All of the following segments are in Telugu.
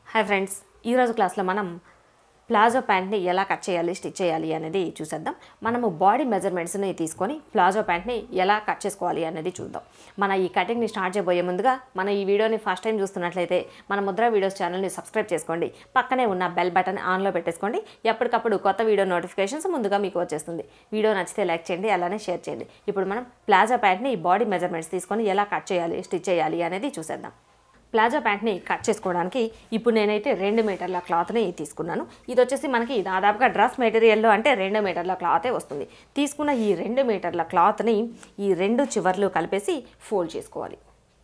హాయ్ ఫ్రెండ్స్ ఈరోజు క్లాస్లో మనం ప్లాజో ప్యాంట్ని ఎలా కట్ చేయాలి స్టిచ్ చేయాలి అనేది చూసేద్దాం మనము బాడీ మెజర్మెంట్స్ని తీసుకొని ప్లాజో ప్యాంట్ని ఎలా కట్ చేసుకోవాలి అనేది చూద్దాం మన ఈ కటింగ్ని స్టార్ట్ చేయబోయే ముందుగా మన ఈ వీడియోని ఫస్ట్ టైం చూస్తున్నట్లయితే మన ముద్ర వీడియోస్ ఛానల్ని సబ్స్క్రైబ్ చేసుకోండి పక్కనే ఉన్న బెల్ బటన్ ఆన్లో పెట్టేసుకోండి ఎప్పటికప్పుడు కొత్త వీడియో నోటిఫికేషన్స్ ముందుగా మీకు వచ్చేస్తుంది వీడియో నచ్చితే లైక్ చేయండి అలానే షేర్ చేయండి ఇప్పుడు మనం ప్లాజో ప్యాంట్ని బాడీ మెజర్మెంట్స్ తీసుకొని ఎలా కట్ చేయాలి స్టిచ్ చేయాలి అనేది చూసేద్దాం ప్లాజో ప్యాంట్ని కట్ చేసుకోవడానికి ఇప్పుడు నేనైతే రెండు మీటర్ల క్లాత్ని తీసుకున్నాను ఇది వచ్చేసి మనకి దాదాపుగా డ్రెస్ మెటీరియల్లో అంటే రెండు మీటర్ల క్లాతే వస్తుంది తీసుకున్న ఈ రెండు మీటర్ల క్లాత్ని ఈ రెండు చివర్లు కలిపేసి ఫోల్డ్ చేసుకోవాలి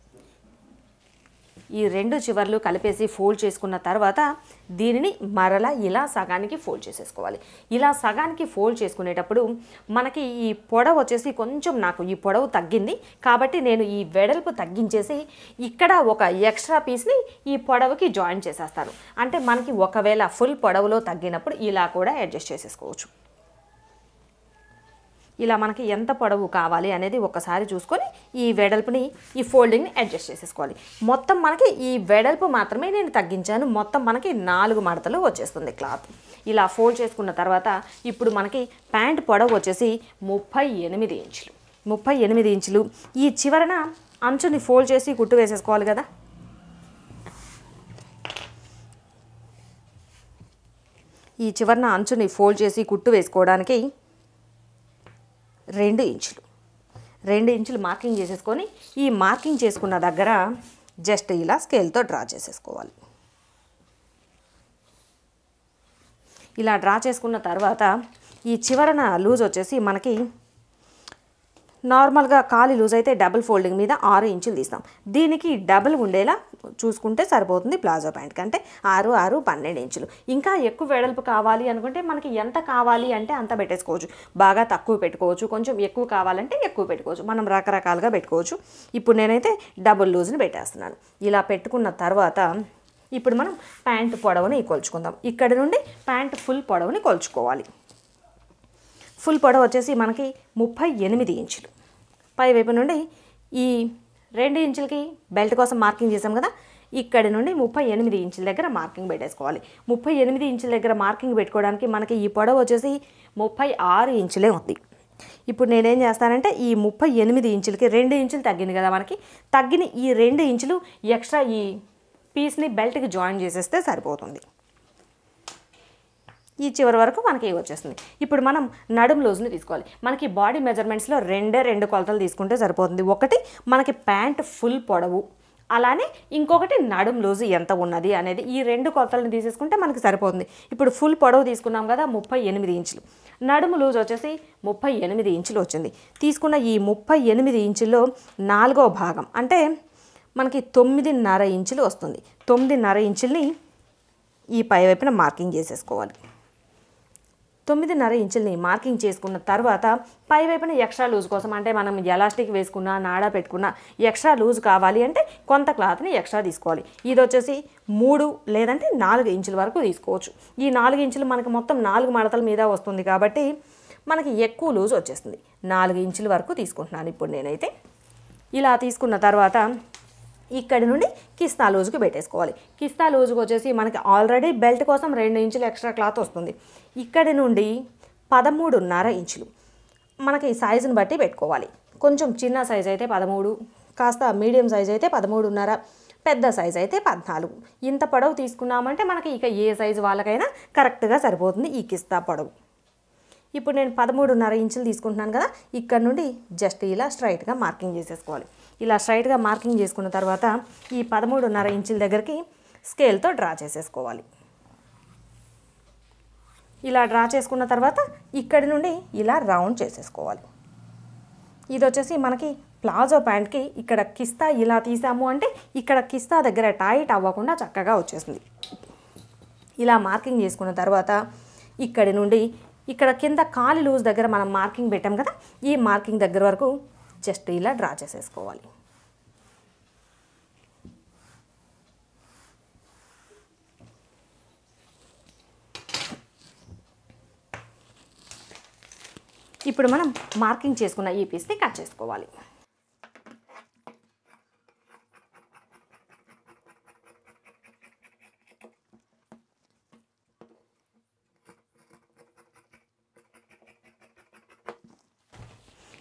ఈ రెండు చివర్లు కలిపేసి ఫోల్డ్ చేసుకున్న తర్వాత దీనిని మరలా ఇలా సగానికి ఫోల్డ్ చేసేసుకోవాలి ఇలా సగానికి ఫోల్డ్ చేసుకునేటప్పుడు మనకి ఈ పొడవు వచ్చేసి కొంచెం నాకు ఈ పొడవు తగ్గింది కాబట్టి నేను ఈ వెడల్పు తగ్గించేసి ఇక్కడ ఒక ఎక్స్ట్రా పీస్ని ఈ పొడవుకి జాయిన్ చేసేస్తాను అంటే మనకి ఒకవేళ ఫుల్ పొడవులో తగ్గినప్పుడు ఇలా కూడా అడ్జస్ట్ చేసేసుకోవచ్చు ఇలా మనకి ఎంత పొడవు కావాలి అనేది ఒకసారి చూసుకొని ఈ వెడల్పుని ఈ ఫోల్డింగ్ని అడ్జస్ట్ చేసేసుకోవాలి మొత్తం మనకి ఈ వెడల్పు మాత్రమే నేను తగ్గించాను మొత్తం మనకి నాలుగు మడతలు వచ్చేస్తుంది క్లాత్ ఇలా ఫోల్డ్ చేసుకున్న తర్వాత ఇప్పుడు మనకి ప్యాంట్ పొడవు వచ్చేసి ముప్పై ఎనిమిది ఇంచులు ముప్పై ఎనిమిది ఇంచులు ఈ చివరన అంచుని ఫోల్డ్ చేసి కుట్టు వేసేసుకోవాలి కదా ఈ చివరన అంచుని ఫోల్డ్ చేసి కుట్టు వేసుకోవడానికి రెండు ఇంచులు రెండు ఇంచులు మార్కింగ్ చేసేసుకొని ఈ మార్కింగ్ చేసుకున్న దగ్గర జస్ట్ ఇలా స్కేల్తో డ్రా చేసేసుకోవాలి ఇలా డ్రా చేసుకున్న తర్వాత ఈ చివరన లూజ్ వచ్చేసి మనకి నార్మల్గా కాలి లూజ్ అయితే డబుల్ ఫోల్డింగ్ మీద ఆరు ఇంచులు తీస్తాం దీనికి డబుల్ ఉండేలా చూసుకుంటే సరిపోతుంది ప్లాజో ప్యాంట్కి అంటే ఆరు ఆరు పన్నెండు ఇంచులు ఇంకా ఎక్కువ వెడల్పు కావాలి అనుకుంటే మనకి ఎంత కావాలి అంటే అంత పెట్టేసుకోవచ్చు బాగా తక్కువ పెట్టుకోవచ్చు కొంచెం ఎక్కువ కావాలంటే ఎక్కువ పెట్టుకోవచ్చు మనం రకరకాలుగా పెట్టుకోవచ్చు ఇప్పుడు నేనైతే డబుల్ లూజ్ని పెట్టేస్తున్నాను ఇలా పెట్టుకున్న తర్వాత ఇప్పుడు మనం ప్యాంట్ పొడవుని కొలుచుకుందాం ఇక్కడ నుండి ప్యాంట్ ఫుల్ పొడవుని కొలుచుకోవాలి ఫుల్ పొడవు వచ్చేసి మనకి ముప్పై ఎనిమిది ఇంచులు పై వైపు నుండి ఈ రెండు ఇంచులకి బెల్ట్ కోసం మార్కింగ్ చేసాం కదా ఇక్కడి నుండి ముప్పై ఎనిమిది ఇంచుల దగ్గర మార్కింగ్ పెట్టేసుకోవాలి ముప్పై ఎనిమిది ఇంచుల దగ్గర మార్కింగ్ పెట్టుకోవడానికి మనకి ఈ పొడవు వచ్చేసి ముప్పై ఆరు ఇంచులే ఉంది ఇప్పుడు నేనేం చేస్తానంటే ఈ ముప్పై ఎనిమిది ఇంచులకి రెండు ఇంచులు తగ్గింది కదా మనకి తగ్గిన ఈ రెండు ఇంచులు ఎక్స్ట్రా ఈ పీస్ని బెల్ట్కి జాయిన్ చేసేస్తే సరిపోతుంది ఈ చివరి వరకు మనకి వచ్చేస్తుంది ఇప్పుడు మనం నడుం లూజ్ని తీసుకోవాలి మనకి బాడీ మెజర్మెంట్స్లో రెండే రెండు కొలతలు తీసుకుంటే సరిపోతుంది ఒకటి మనకి ప్యాంట్ ఫుల్ పొడవు అలానే ఇంకొకటి నడుం లూజ్ ఎంత ఉన్నది అనేది ఈ రెండు కొలతలను తీసేసుకుంటే మనకి సరిపోతుంది ఇప్పుడు ఫుల్ పొడవు తీసుకున్నాం కదా ముప్పై ఎనిమిది ఇంచులు నడుము లూజ్ వచ్చేసి ముప్పై ఎనిమిది ఇంచులు వచ్చింది తీసుకున్న ఈ ముప్పై ఎనిమిది ఇంచుల్లో నాలుగో భాగం అంటే మనకి తొమ్మిదిన్నర ఇంచులు వస్తుంది తొమ్మిదిన్నర ఇంచుల్ని ఈ పై వైపున మార్కింగ్ చేసేసుకోవాలి తొమ్మిదిన్నర ఇంచుల్ని మార్కింగ్ చేసుకున్న తర్వాత పై వైపున ఎక్స్ట్రా లూజ్ కోసం అంటే మనం ఎలాస్టిక్ వేసుకున్నా నాడా పెట్టుకున్నా ఎక్స్ట్రా లూజ్ కావాలి అంటే కొంత క్లాత్ని ఎక్స్ట్రా తీసుకోవాలి ఇది వచ్చేసి మూడు లేదంటే నాలుగు ఇంచుల వరకు తీసుకోవచ్చు ఈ నాలుగు ఇంచులు మనకి మొత్తం నాలుగు మడతల మీద వస్తుంది కాబట్టి మనకి ఎక్కువ లూజ్ వచ్చేస్తుంది నాలుగు ఇంచుల వరకు తీసుకుంటున్నాను ఇప్పుడు నేనైతే ఇలా తీసుకున్న తర్వాత ఇక్కడి నుండి కిస్తా లూజుకి పెట్టేసుకోవాలి కిస్తా లూజుకి వచ్చేసి మనకి ఆల్రెడీ బెల్ట్ కోసం రెండు ఇంచులు ఎక్స్ట్రా క్లాత్ వస్తుంది ఇక్కడి నుండి పదమూడున్నర ఇంచులు మనకి సైజుని బట్టి పెట్టుకోవాలి కొంచెం చిన్న సైజ్ అయితే పదమూడు కాస్త మీడియం సైజ్ అయితే పదమూడున్నర పెద్ద సైజ్ అయితే పద్నాలుగు ఇంత పొడవు తీసుకున్నామంటే మనకి ఇక ఏ సైజు వాళ్ళకైనా కరెక్ట్గా సరిపోతుంది ఈ కిస్తా పొడవు ఇప్పుడు నేను పదమూడున్నర ఇంచులు తీసుకుంటున్నాను కదా ఇక్కడ నుండి జస్ట్ ఇలా స్ట్రైట్గా మార్కింగ్ చేసేసుకోవాలి ఇలా స్ట్రైట్గా మార్కింగ్ చేసుకున్న తర్వాత ఈ పదమూడున్నర ఇంచుల దగ్గరికి స్కేల్తో డ్రా చేసేసుకోవాలి ఇలా డ్రా చేసుకున్న తర్వాత ఇక్కడి నుండి ఇలా రౌండ్ చేసేసుకోవాలి ఇది వచ్చేసి మనకి ప్లాజో ప్యాంట్కి ఇక్కడ కిస్తా ఇలా తీసాము అంటే ఇక్కడ కిస్తా దగ్గర టైట్ అవ్వకుండా చక్కగా వచ్చేసింది ఇలా మార్కింగ్ చేసుకున్న తర్వాత ఇక్కడి నుండి ఇక్కడ కింద కాలి లూజ్ దగ్గర మనం మార్కింగ్ పెట్టాం కదా ఈ మార్కింగ్ దగ్గర వరకు జస్ట్ ఇలా డ్రా చేసేసుకోవాలి ఇప్పుడు మనం మార్కింగ్ చేసుకున్న ఈ పీస్ని కట్ చేసుకోవాలి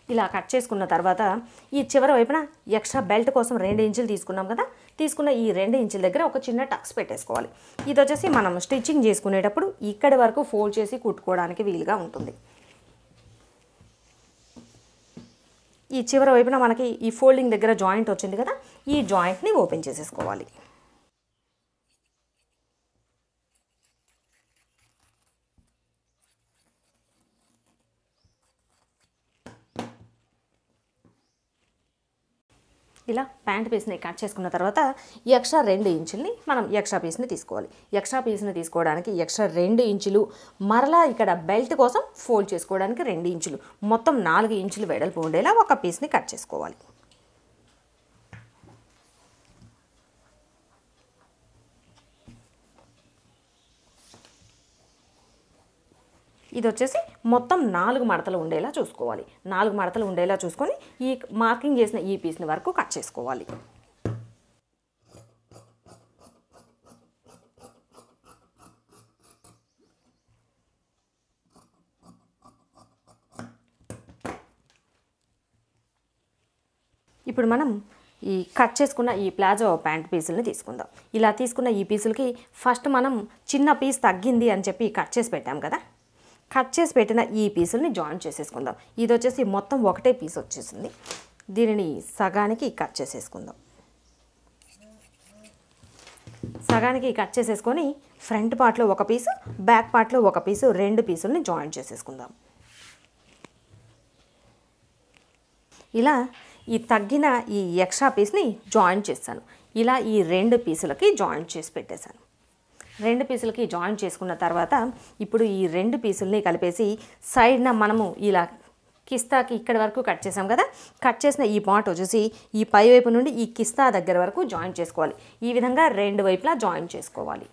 ఇలా కట్ చేసుకున్న తర్వాత ఈ చివరి వైపున ఎక్స్ట్రా బెల్ట్ కోసం రెండు ఇంచులు తీసుకున్నాం కదా తీసుకున్న ఈ రెండు ఇంచుల దగ్గర ఒక చిన్న టక్స్ పెట్టేసుకోవాలి ఇది వచ్చేసి మనం స్టిచ్చింగ్ చేసుకునేటప్పుడు ఇక్కడి వరకు ఫోల్డ్ చేసి కుట్టుకోవడానికి వీలుగా ఉంటుంది ఈ చివరి వైపున మనకి ఈ ఫోల్డింగ్ దగ్గర జాయింట్ వచ్చింది కదా ఈ జాయింట్ని ఓపెన్ చేసేసుకోవాలి ఇలా ప్యాంట్ పీస్ని కట్ చేసుకున్న తర్వాత ఈ ఎక్స్ట్రా రెండు ఇంచుల్ని మనం ఎక్స్ట్రా పీస్ని తీసుకోవాలి ఎక్స్ట్రా పీస్ని తీసుకోవడానికి ఎక్స్ట్రా రెండు ఇంచులు మరలా ఇక్కడ బెల్ట్ కోసం ఫోల్డ్ చేసుకోవడానికి రెండు ఇంచులు మొత్తం నాలుగు ఇంచులు వెడల్పు ఉండేలా ఒక పీస్ని కట్ చేసుకోవాలి ఇది వచ్చేసి మొత్తం నాలుగు మడతలు ఉండేలా చూసుకోవాలి నాలుగు మడతలు ఉండేలా చూసుకొని ఈ మార్కింగ్ చేసిన ఈ పీస్ని వరకు కట్ చేసుకోవాలి ఇప్పుడు మనం ఈ కట్ చేసుకున్న ఈ ప్లాజో ప్యాంట్ పీసుల్ని తీసుకుందాం ఇలా తీసుకున్న ఈ పీసులకి ఫస్ట్ మనం చిన్న పీస్ తగ్గింది అని చెప్పి కట్ చేసి పెట్టాం కదా కట్ చేసి పెట్టిన ఈ పీసుల్ని జాయిన్ చేసేసుకుందాం ఇది వచ్చేసి మొత్తం ఒకటే పీస్ వచ్చేసింది దీనిని సగానికి కట్ చేసేసుకుందాం సగానికి కట్ చేసేసుకొని ఫ్రంట్ పార్ట్లో ఒక పీసు బ్యాక్ పార్ట్లో ఒక పీసు రెండు పీసుల్ని జాయిన్ చేసేసుకుందాం ఇలా ఈ తగ్గిన ఈ ఎక్స్ట్రా పీస్ని జాయిన్ చేస్తాను ఇలా ఈ రెండు పీసులకి జాయిన్ చేసి పెట్టేశాను రెండు పీసులకి జాయిన్ చేసుకున్న తర్వాత ఇప్పుడు ఈ రెండు పీసుల్ని కలిపేసి సైడ్న మనము ఇలా కిస్తాకి ఇక్కడ వరకు కట్ చేసాం కదా కట్ చేసిన ఈ పార్ట్ వచ్చేసి ఈ పై వైపు నుండి ఈ కిస్తా దగ్గర వరకు జాయిన్ చేసుకోవాలి ఈ విధంగా రెండు వైపులా జాయిన్ చేసుకోవాలి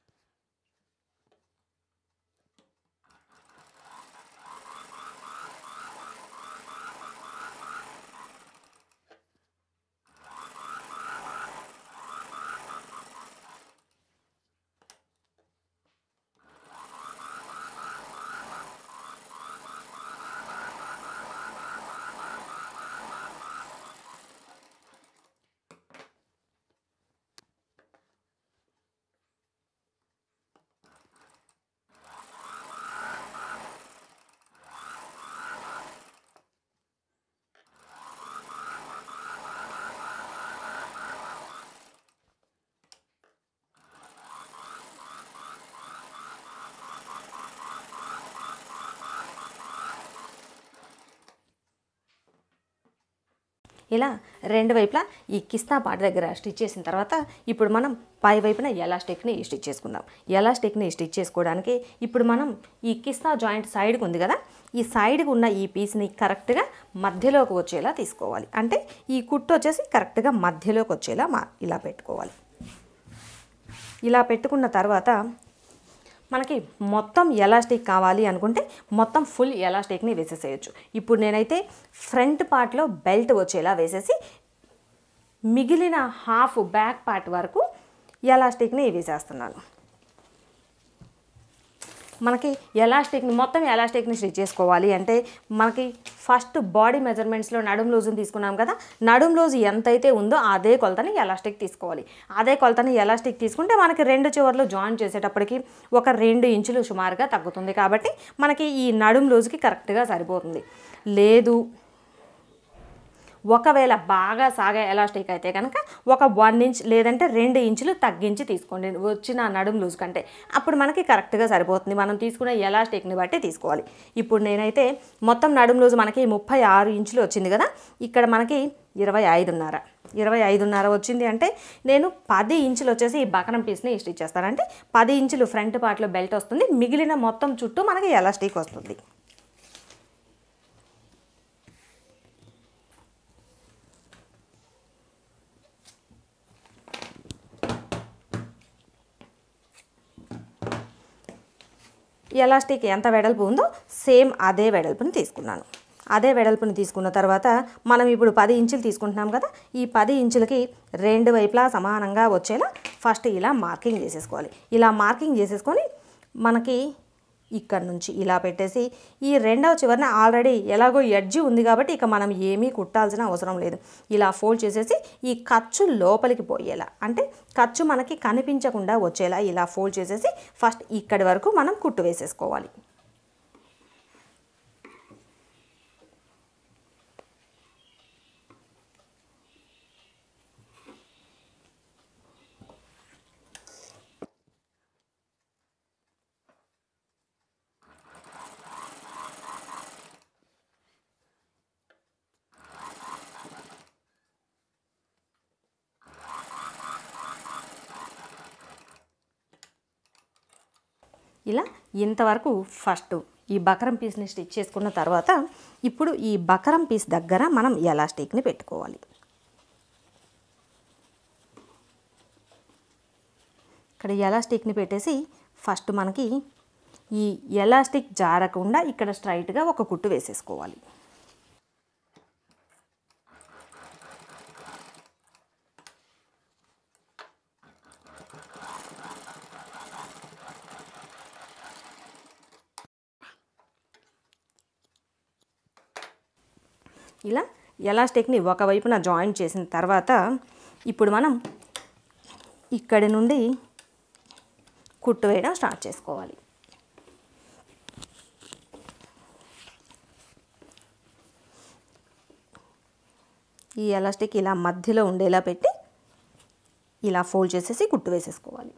ఇలా రెండు వైపులా ఈ కిస్తా పాట దగ్గర స్టిచ్ చేసిన తర్వాత ఇప్పుడు మనం పై వైపున ఎలాస్టిక్ని స్టిచ్ చేసుకుందాం ఎలాస్టిక్ని స్టిచ్ చేసుకోవడానికి ఇప్పుడు మనం ఈ కిస్తా జాయింట్ సైడ్కి ఉంది కదా ఈ సైడ్కి ఉన్న ఈ పీస్ని కరెక్ట్గా మధ్యలోకి వచ్చేలా తీసుకోవాలి అంటే ఈ కుట్టు వచ్చేసి కరెక్ట్గా మధ్యలోకి వచ్చేలా మా ఇలా పెట్టుకోవాలి ఇలా పెట్టుకున్న తర్వాత మనకి మొత్తం ఎలాస్టిక్ కావాలి అనుకుంటే మొత్తం ఫుల్ ఎలాస్టిక్ని వేసేసేయచ్చు ఇప్పుడు నేనైతే ఫ్రంట్ పార్ట్లో బెల్ట్ వచ్చేలా వేసేసి మిగిలిన హాఫ్ బ్యాక్ పార్ట్ వరకు ఎలాస్టిక్ని వేసేస్తున్నాను మనకి ఎలాస్టిక్ని మొత్తం ఎలాస్టిక్ని స్టిచ్ చేసుకోవాలి అంటే మనకి ఫస్ట్ బాడీ మెజర్మెంట్స్లో నడుం లూజుని తీసుకున్నాం కదా నడుం లూజ్ ఎంతైతే ఉందో అదే కొలతని ఎలాస్టిక్ తీసుకోవాలి అదే కొలతని ఎలాస్టిక్ తీసుకుంటే మనకి రెండు చివర్లు జాయిన్ చేసేటప్పటికి ఒక రెండు ఇంచులు సుమారుగా తగ్గుతుంది కాబట్టి మనకి ఈ నడుం లూజ్కి కరెక్ట్గా సరిపోతుంది లేదు ఒకవేళ బాగా సాగే ఎలాస్టిక్ అయితే కనుక ఒక వన్ ఇంచ్ లేదంటే రెండు ఇంచులు తగ్గించి తీసుకోండి వచ్చిన నడుం లూజ్ కంటే అప్పుడు మనకి కరెక్ట్గా సరిపోతుంది మనం తీసుకునే ఎలాస్టిక్ని బట్టి తీసుకోవాలి ఇప్పుడు నేనైతే మొత్తం నడుం లూజ్ మనకి ముప్పై ఆరు ఇంచులు వచ్చింది కదా ఇక్కడ మనకి ఇరవై ఐదున్నర ఇరవై ఐదున్నర వచ్చింది అంటే నేను పది ఇంచులు వచ్చేసి ఈ బకరం పీస్ని స్టిచ్ చేస్తానంటే పది ఇంచులు ఫ్రంట్ పార్ట్లో బెల్ట్ వస్తుంది మిగిలిన మొత్తం చుట్టూ మనకి ఎలాస్టిక్ వస్తుంది ఎలాస్టిక్ ఎంత వెడల్పు ఉందో సేమ్ అదే వెడల్పుని తీసుకున్నాను అదే వెడల్పుని తీసుకున్న తర్వాత మనం ఇప్పుడు పది ఇంచులు తీసుకుంటున్నాం కదా ఈ పది ఇంచులకి రెండు వైపులా సమానంగా వచ్చేలా ఫస్ట్ ఇలా మార్కింగ్ చేసేసుకోవాలి ఇలా మార్కింగ్ చేసేసుకొని మనకి ఇక్కడ నుంచి ఇలా పెట్టేసి ఈ రెండవ చివరన ఆల్రెడీ ఎలాగో ఎడ్జి ఉంది కాబట్టి ఇక మనం ఏమీ కుట్టాల్సిన అవసరం లేదు ఇలా ఫోల్డ్ చేసేసి ఈ ఖర్చు లోపలికి పోయేలా అంటే ఖర్చు మనకి కనిపించకుండా వచ్చేలా ఇలా ఫోల్డ్ చేసేసి ఫస్ట్ ఇక్కడి వరకు మనం కుట్టు వేసేసుకోవాలి ఇలా ఇంతవరకు ఫస్ట్ ఈ బకరం పీస్ని స్టిచ్ చేసుకున్న తర్వాత ఇప్పుడు ఈ బకరం పీస్ దగ్గర మనం ఎలాస్టిక్ని పెట్టుకోవాలి ఇక్కడ ఎలాస్టిక్ని పెట్టేసి ఫస్ట్ మనకి ఈ ఎలాస్టిక్ జారకుండా ఇక్కడ స్ట్రైట్గా ఒక కుట్టు వేసేసుకోవాలి ఇలా ఎలాస్టిక్ని ఒకవైపున జాయిన్ చేసిన తర్వాత ఇప్పుడు మనం ఇక్కడి నుండి కుట్టు వేయడం స్టార్ట్ చేసుకోవాలి ఈ ఎలాస్టిక్ ఇలా మధ్యలో ఉండేలా పెట్టి ఇలా ఫోల్డ్ చేసేసి కుట్టు వేసేసుకోవాలి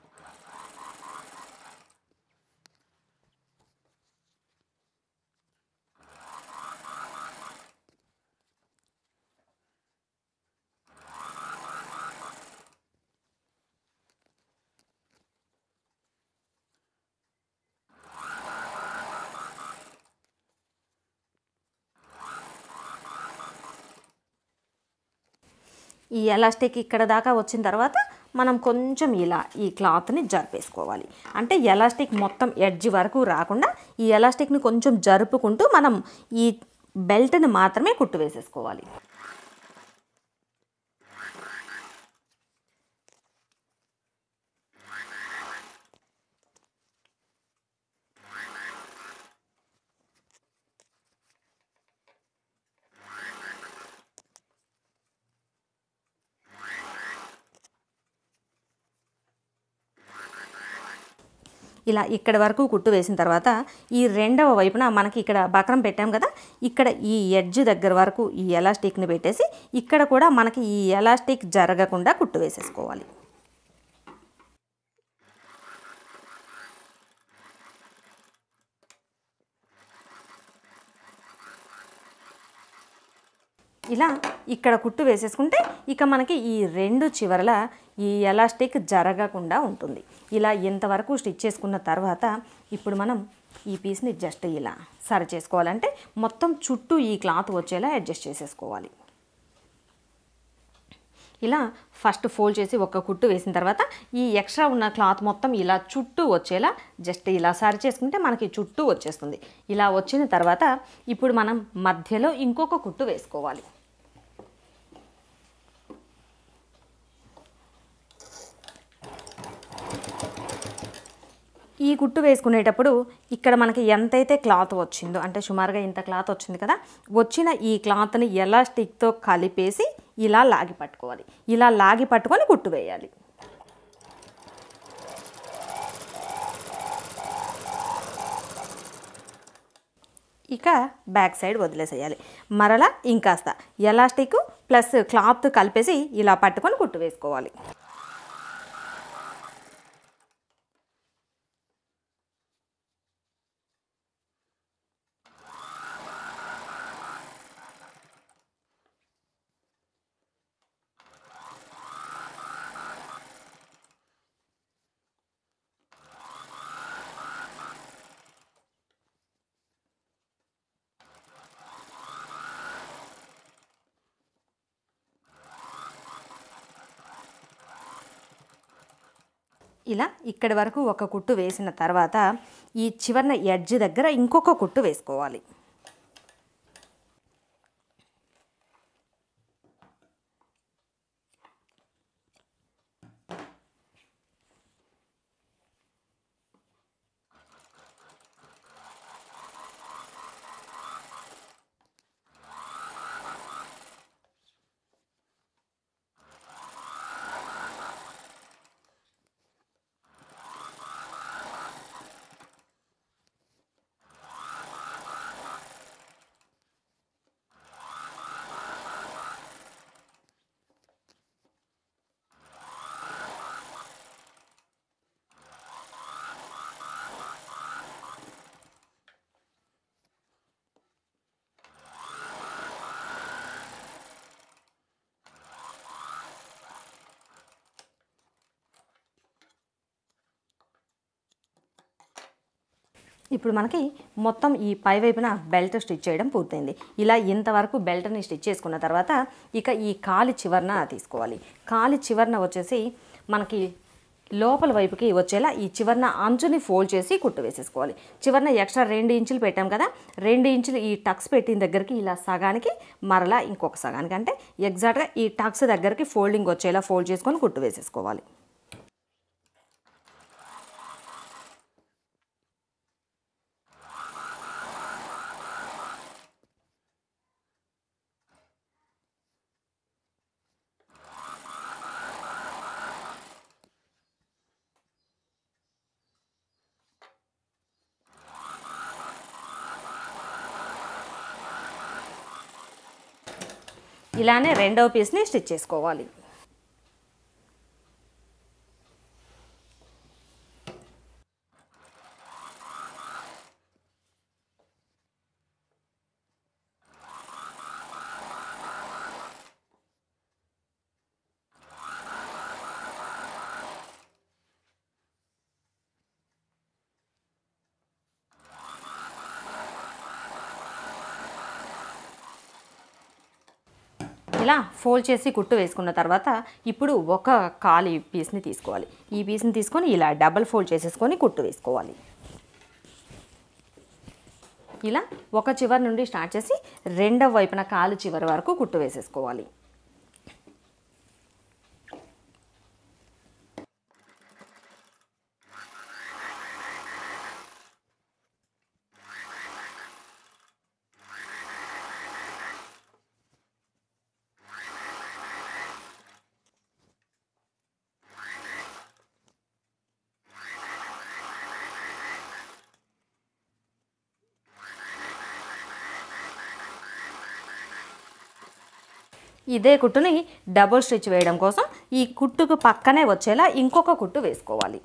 ఈ ఎలాస్టిక్ ఇక్కడ దాకా వచ్చిన తర్వాత మనం కొంచెం ఇలా ఈ క్లాత్ని జరిపేసుకోవాలి అంటే ఎలాస్టిక్ మొత్తం ఎడ్జ్ వరకు రాకుండా ఈ ఎలాస్టిక్ని కొంచెం జరుపుకుంటూ మనం ఈ బెల్ట్ని మాత్రమే కుట్టు వేసేసుకోవాలి ఇలా ఇక్కడ వరకు కుట్టు వేసిన తర్వాత ఈ రెండవ వైపున మనకి ఇక్కడ బక్రం పెట్టాం కదా ఇక్కడ ఈ ఎడ్జ్ దగ్గర వరకు ఈ ఎలాస్టిక్ని పెట్టేసి ఇక్కడ కూడా మనకి ఈ ఎలాస్టిక్ జరగకుండా కుట్టు వేసేసుకోవాలి ఇలా ఇక్కడ కుట్టు వేసేసుకుంటే ఇక మనకి ఈ రెండు చివరల ఈ ఎలాస్టిక్ జరగకుండా ఉంటుంది ఇలా ఇంతవరకు స్టిచ్ చేసుకున్న తర్వాత ఇప్పుడు మనం ఈ పీస్ని జస్ట్ ఇలా సరి చేసుకోవాలంటే మొత్తం చుట్టూ ఈ క్లాత్ వచ్చేలా అడ్జస్ట్ చేసేసుకోవాలి ఇలా ఫస్ట్ ఫోల్డ్ చేసి ఒక కుట్టు వేసిన తర్వాత ఈ ఎక్స్ట్రా ఉన్న క్లాత్ మొత్తం ఇలా చుట్టూ వచ్చేలా జస్ట్ ఇలా సరి చేసుకుంటే మనకి చుట్టూ వచ్చేస్తుంది ఇలా వచ్చిన తర్వాత ఇప్పుడు మనం మధ్యలో ఇంకొక కుట్టు వేసుకోవాలి ఈ కుట్టు వేసుకునేటప్పుడు ఇక్కడ మనకి ఎంతైతే క్లాత్ వచ్చిందో అంటే సుమారుగా ఇంత క్లాత్ వచ్చింది కదా వచ్చిన ఈ క్లాత్ని ఎలా స్టిక్తో కలిపేసి ఇలా లాగి పట్టుకోవాలి ఇలా లాగి పట్టుకొని కుట్టు వేయాలి ఇక బ్యాక్ సైడ్ వదిలేసేయాలి మరలా ఇంకాస్త ఎలాస్టిక్ ప్లస్ క్లాత్ కలిపేసి ఇలా పట్టుకొని కుట్టు వేసుకోవాలి ఇలా ఇక్కడి వరకు ఒక కుట్టు వేసిన తర్వాత ఈ చివరన ఎడ్జ్ దగ్గర ఇంకొక కుట్టు వేసుకోవాలి ఇప్పుడు మనకి మొత్తం ఈ పై వైపున బెల్ట్ స్టిచ్ చేయడం పూర్తయింది ఇలా ఇంతవరకు బెల్ట్ని స్టిచ్ చేసుకున్న తర్వాత ఇక ఈ కాలి చివరన తీసుకోవాలి కాలి చివరన వచ్చేసి మనకి లోపల వైపుకి వచ్చేలా ఈ చివరన అంచుని ఫోల్డ్ చేసి కుట్టు వేసేసుకోవాలి చివరన ఎక్స్ట్రా రెండు ఇంచులు పెట్టాం కదా రెండు ఇంచులు ఈ టక్స్ పెట్టిన దగ్గరికి ఇలా సగానికి మరలా ఇంకొక సగానికి అంటే ఎగ్జాక్ట్గా ఈ టక్స్ దగ్గరికి ఫోల్డింగ్ వచ్చేలా ఫోల్డ్ చేసుకొని కుట్టు వేసేసుకోవాలి ఇలానే రెండవ పీస్ని స్టిచ్ చేసుకోవాలి ఇలా ఫోల్డ్ చేసి కుట్టు వేసుకున్న తర్వాత ఇప్పుడు ఒక కాలి పీస్ని తీసుకోవాలి ఈ పీస్ని తీసుకొని ఇలా డబల్ ఫోల్డ్ చేసేసుకొని కుట్టు వేసుకోవాలి ఇలా ఒక చివరి నుండి స్టార్ట్ చేసి రెండవ వైపున కాలు చివరి వరకు కుట్టు వేసేసుకోవాలి ఇదే కుట్టుని డబుల్ స్టిచ్ వేయడం కోసం ఈ కుట్టుకు పక్కనే వచ్చేలా ఇంకొక కుట్టు వేసుకోవాలి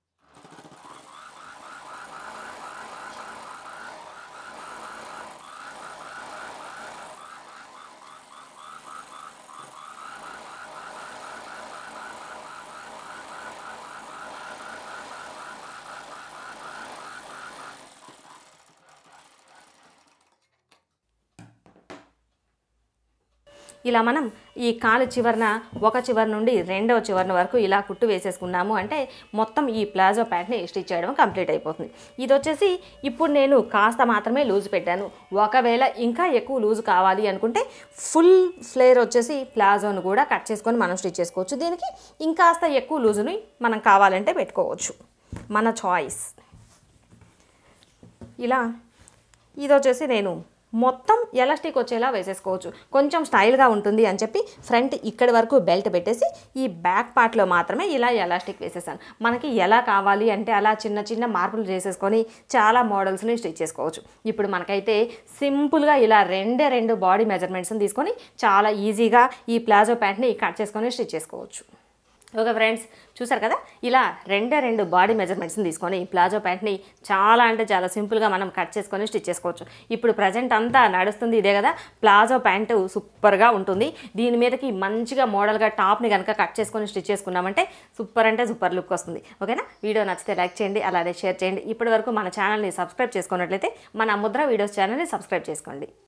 ఇలా మనం ఈ కాలు చివరన ఒక చివరి నుండి రెండవ చివరన వరకు ఇలా కుట్టు వేసేసుకున్నాము అంటే మొత్తం ఈ ప్లాజో ప్యాంట్ని స్టిచ్ చేయడం కంప్లీట్ అయిపోతుంది ఇది వచ్చేసి ఇప్పుడు నేను కాస్త మాత్రమే లూజ్ పెట్టాను ఒకవేళ ఇంకా ఎక్కువ లూజ్ కావాలి అనుకుంటే ఫుల్ ఫ్లేర్ వచ్చేసి ప్లాజోను కూడా కట్ చేసుకొని మనం స్టిచ్ చేసుకోవచ్చు దీనికి ఇంకాస్త ఎక్కువ లూజుని మనం కావాలంటే పెట్టుకోవచ్చు మన చాయిస్ ఇలా ఇది వచ్చేసి నేను మొత్తం ఎలాస్టిక్ వచ్చేలా వేసేసుకోవచ్చు కొంచెం స్టైల్గా ఉంటుంది అని చెప్పి ఫ్రంట్ ఇక్కడి వరకు బెల్ట్ పెట్టేసి ఈ బ్యాక్ పార్ట్లో మాత్రమే ఇలా ఎలాస్టిక్ వేసేసాను మనకి ఎలా కావాలి అంటే అలా చిన్న చిన్న మార్పులు చేసేసుకొని చాలా మోడల్స్ని స్టిచ్ చేసుకోవచ్చు ఇప్పుడు మనకైతే సింపుల్గా ఇలా రెండే రెండు బాడీ మెజర్మెంట్స్ని తీసుకొని చాలా ఈజీగా ఈ ప్లాజో ప్యాంట్ని కట్ చేసుకొని స్టిచ్ చేసుకోవచ్చు ఓకే ఫ్రెండ్స్ చూసారు కదా ఇలా రెండే రెండు బాడీ మెజర్మెంట్స్ని తీసుకొని ప్లాజో ప్యాంట్ని చాలా అంటే చాలా సింపుల్గా మనం కట్ చేసుకొని స్టిచ్ చేసుకోవచ్చు ఇప్పుడు ప్రజెంట్ అంతా నడుస్తుంది ఇదే కదా ప్లాజో ప్యాంటు సూపర్గా ఉంటుంది దీని మీదకి మంచిగా మోడల్గా టాప్ని కనుక కట్ చేసుకొని స్టిచ్ చేసుకున్నామంటే సూపర్ అంటే సూపర్ లుక్ వస్తుంది ఓకేనా వీడియో నచ్చితే లైక్ చేయండి అలానే షేర్ చేయండి ఇప్పటి వరకు మన ఛానల్ని సబ్స్క్రైబ్ చేసుకున్నట్లయితే మన ముద్ర వీడియోస్ ఛానల్ని సబ్స్క్రైబ్ చేసుకోండి